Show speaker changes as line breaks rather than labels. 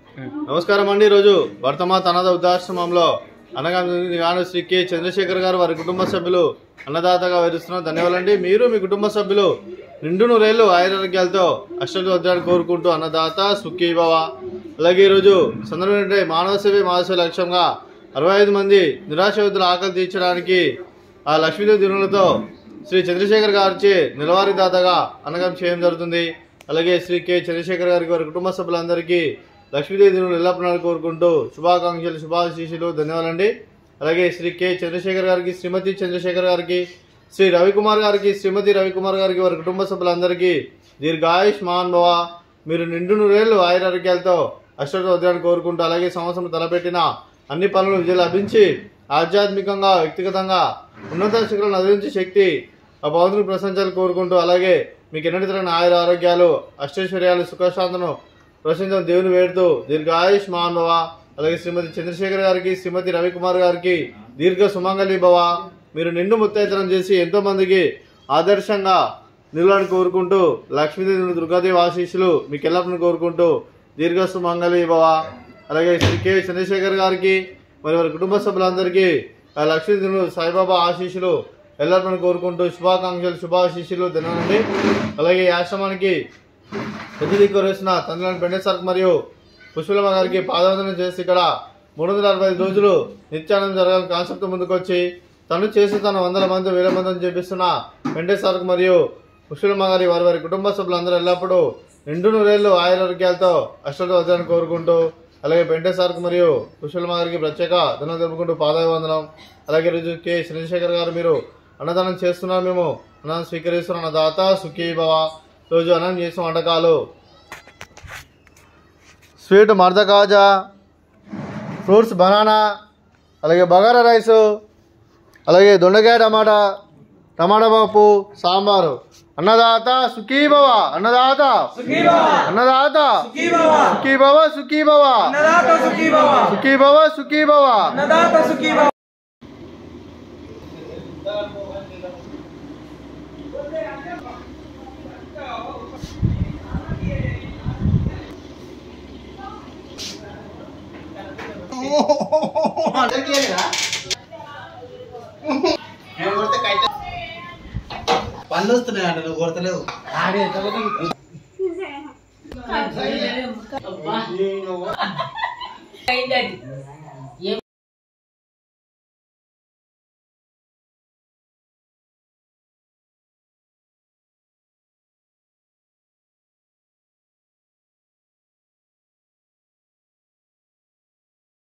నమస్కారం అండి ఈరోజు వర్తమాత అనాథ వృద్ధాశ్రమంలో అనగా శ్రీ కె చంద్రశేఖర్ గారు వారి కుటుంబ సభ్యులు అన్నదాతగా వివరిస్తున్నారు ధన్యవాదాలండి మీరు మీ కుటుంబ సభ్యులు నిండు నూరేళ్లు ఆయురారోగ్యాలతో అష్టలు వద్దాన్ని కోరుకుంటూ అన్నదాత సుఖీ భవ అలాగే ఈరోజు సందర్భం ఏంటంటే మానవ సేవే మానవ లక్ష్యంగా అరవై ఐదు మంది నిరాశవితుల ఆకలి తీర్చడానికి ఆ లక్ష్మీదేవి దినులతో శ్రీ చంద్రశేఖర్ గారిచే నిలవారి దాతగా అన్నగం చేయడం జరుగుతుంది అలాగే శ్రీ కె చంద్రశేఖర్ గారికి వారి కుటుంబ సభ్యులందరికీ లక్ష్మీదేవి దినులు ఎల్లప్పుడూ కోరుకుంటూ శుభాకాంక్షలు శుభాశీషులు ధన్యవాదాలండి అలాగే శ్రీ కె చంద్రశేఖర్ గారికి శ్రీమతి చంద్రశేఖర్ గారికి శ్రీ రవికుమార్ గారికి శ్రీమతి రవికుమార్ గారికి వారి కుటుంబ సభ్యులందరికీ దీర్ఘాయుష్ మహాన్ భవ మీరు నిండు నూరేళ్లు ఆయురారోగ్యాలతో అష్టోత్తరాన్ని కోరుకుంటూ అలాగే సంవత్సరం తలపెట్టిన అన్ని పనులు విజయం లభించి ఆధ్యాత్మికంగా వ్యక్తిగతంగా ఉన్నత శిఖరాలను అధించే శక్తి ఆ భగవంతుని ప్రశంసాలు కోరుకుంటూ అలాగే మీకు ఎన్నటి తరగని ఆయుర ఆరోగ్యాలు అష్టైశ్వర్యాలు సుఖశాంతను ప్రశంసలు దేవుని వేడుతూ దీర్ఘాయుష్ మహాన్ భవ అలాగే శ్రీమతి చంద్రశేఖర్ గారికి శ్రీమతి రవికుమార్ గారికి దీర్ఘ సుమంగళి భవ మీరు నిండు ముత్తైతనం చేసి ఎంతో మందికి ఆదర్శంగా నిలవాలని కోరుకుంటూ లక్ష్మీదేవి దుర్గాదేవి ఆశీస్సులు మీకు ఎల్లప్పుడూ కోరుకుంటూ దీర్ఘ సుమంగళి భవ అలాగే శ్రీ కె చంద్రశేఖర్ గారికి మరి వారి కుటుంబ సభ్యులందరికీ ఆ లక్ష్మీదేవుడు సాయిబాబా ఆశీస్సులు ఎల్లప్పుడూ కోరుకుంటూ శుభాకాంక్షలు శుభాశీస్సులు ధన్యవాదండి అలాగే ఈ ఆశ్రమానికి పెద్ద దిక్కు వేసిన తండ్రిని బెండేశ్వర్ మరియు పుష్పలమ్మ గారికి పాదవందనం చేసి ఇక్కడ మూడు వందల అరవై ఐదు రోజులు నిత్యానందం జరగాలని కాన్సెప్ట్ ముందుకొచ్చి తను చేసి తన వందల మంది వేల మందిని చేపిస్తున్న వెంకటేశ్వరకు మరియు పుష్పలమ్మ గారి వారి వారి కుటుంబ సభ్యులందరూ ఎల్లప్పుడూ నిండు నూరేళ్లు ఆయురారోగ్యాలతో అష్టలు వద్దని కోరుకుంటూ అలాగే వెంకటేశ్వరకు మరియు పుష్పలమ్మ గారికి ప్రత్యేక ధనం జరుపుకుంటూ పాదాభివందనం అలాగే రోజు కె చంద్రశేఖర్ గారు మీరు అన్నదానం చేస్తున్నారు మేము అన్నదానం స్వీకరిస్తున్న అన్నదాత సుఖీ భవ రోజు అన్నం చేసిన వంటకాలు స్వీట్ మర్ద కాజా ఫ్రూట్స్ బనానా అలాగే బగారా రైసు అలాగే దొండకాయ టమాటా టమాటా పప్పు సాంబారు అన్నదాత సుఖీ భవ అన్నదాత అన్నదాత సుఖీ భవ సుఖీ భవ సుఖీ భవ సుఖీ భవ
పళ్ళు వస్తున్నాయంట నువ్వు కొడతలేవు
అయింది